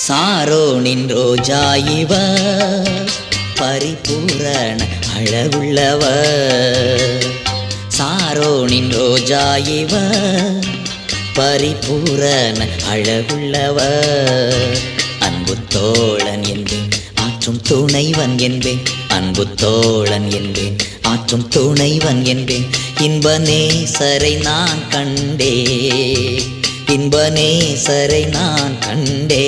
சாரோனின் ரோஜா இவ பரிபூரண அழகுள்ளவ சாரோனின் ரோஜா இவ பரிபூரண அழகுள்ளவ அன்பு தோழன் என்பேன் ஆற்றும் துணைவன் என்பேன் அன்பு தோழன் என்பேன் ஆற்றும் துணைவன் என்பேன் இன்ப நேசரை நான் கண்டே இன்ப நேசரை நான் கண்டே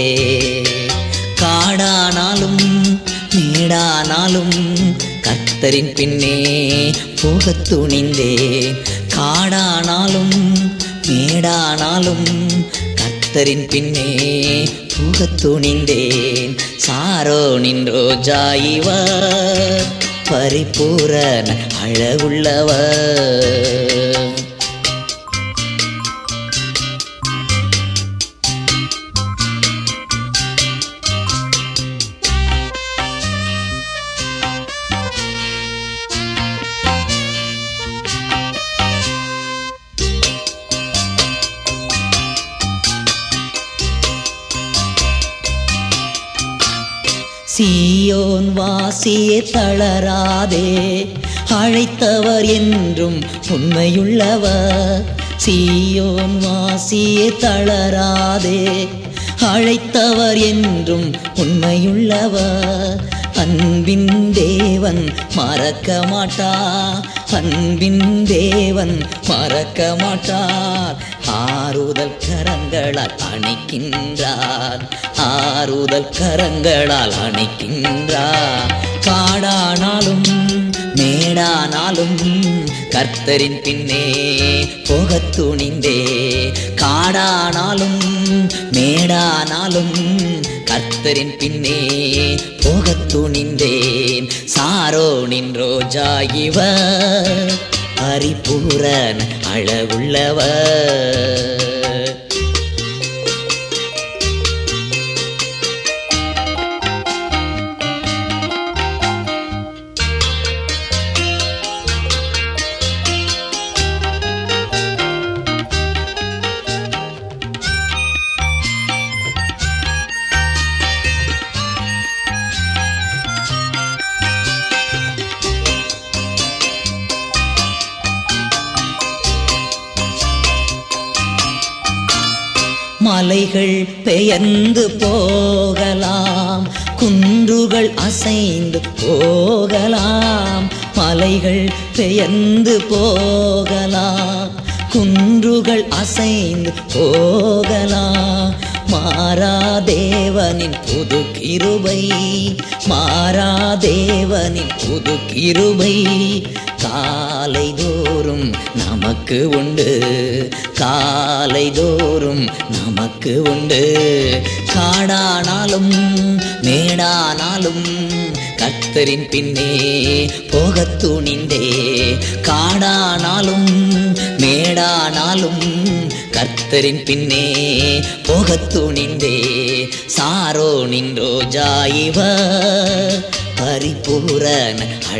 காடானாலும் மேடானாலும் கர்த்தரின் பின்னே போகத் துணிந்தேன் காடானாலும் மேடானாலும் கர்த்தரின் பின்னே போகத் துணிந்தேன் சாரோனின் ரோஜா இவர் பரிபூரண அழகுள்ளவர் சீயோன் வாசியே தளராதே அழைத்தவர் என்றும் உண்மையுள்ளவர் சீயோன் வாசியே தளராதே அழைத்தவர் என்றும் உண்மையுள்ளவர் அன்பின் தேவன் மறக்க மாட்டா அன்பின் தேவன் மறக்க மாட்டார் ஆறுதல் கரங்களால் அணைக்கின்றார் ஆறுதல் கரங்களால் அணைக்கின்றார் காடானாலும் மேடானாலும் கர்த்தரின் பின்னே போகத் துணிந்தே காடானாலும் மேடானாலும் கர்த்தரின் பின்னே போகத் துணிந்தேன் சாரோனின் ரோஜா இவர் பரிபூரண அழகுள்ளவர் மலைகள் பெயர்ந்து போகலாம் குன்றுகள் அசைந்து போகலாம் மலைகள் பெயர்ந்து போகலாம் குன்றுகள் அசைந்து போகலாம் மாறாதேவனின் புது கிருபை மாறாதேவனின் புது கிருபை காலை தோறும் நமக்கு உண்டு காலை தோறும் நமக்கு உண்டு காடானாலும் மேடானாலும் கர்த்தரின் பின்னே போகத் துணிந்தே காடானாலும் மேடானாலும் கர்த்தரின் பின்னே போகத் துணிந்தே சாரோனின் ரோஜா இவர் பரிபூரண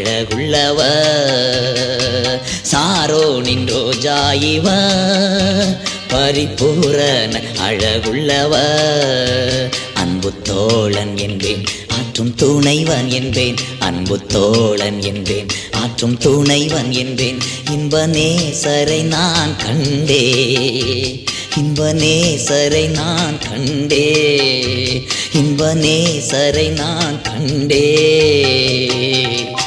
அழகுள்ளவர் சாரோனின் ரோஜா இவர் பரிபூரண அழகுள்ளவர் அன்பு தோழன் என்பேன் ஆற்றும் துணைவன் என்பேன் அன்பு தோழன் என்பேன் ஆற்றும் துணைவன் என்பேன் இன்ப நேசரை நான் கண்டே இன்ப நேசரை நான் கண்டே இன்ப நேசரை நான் கண்டே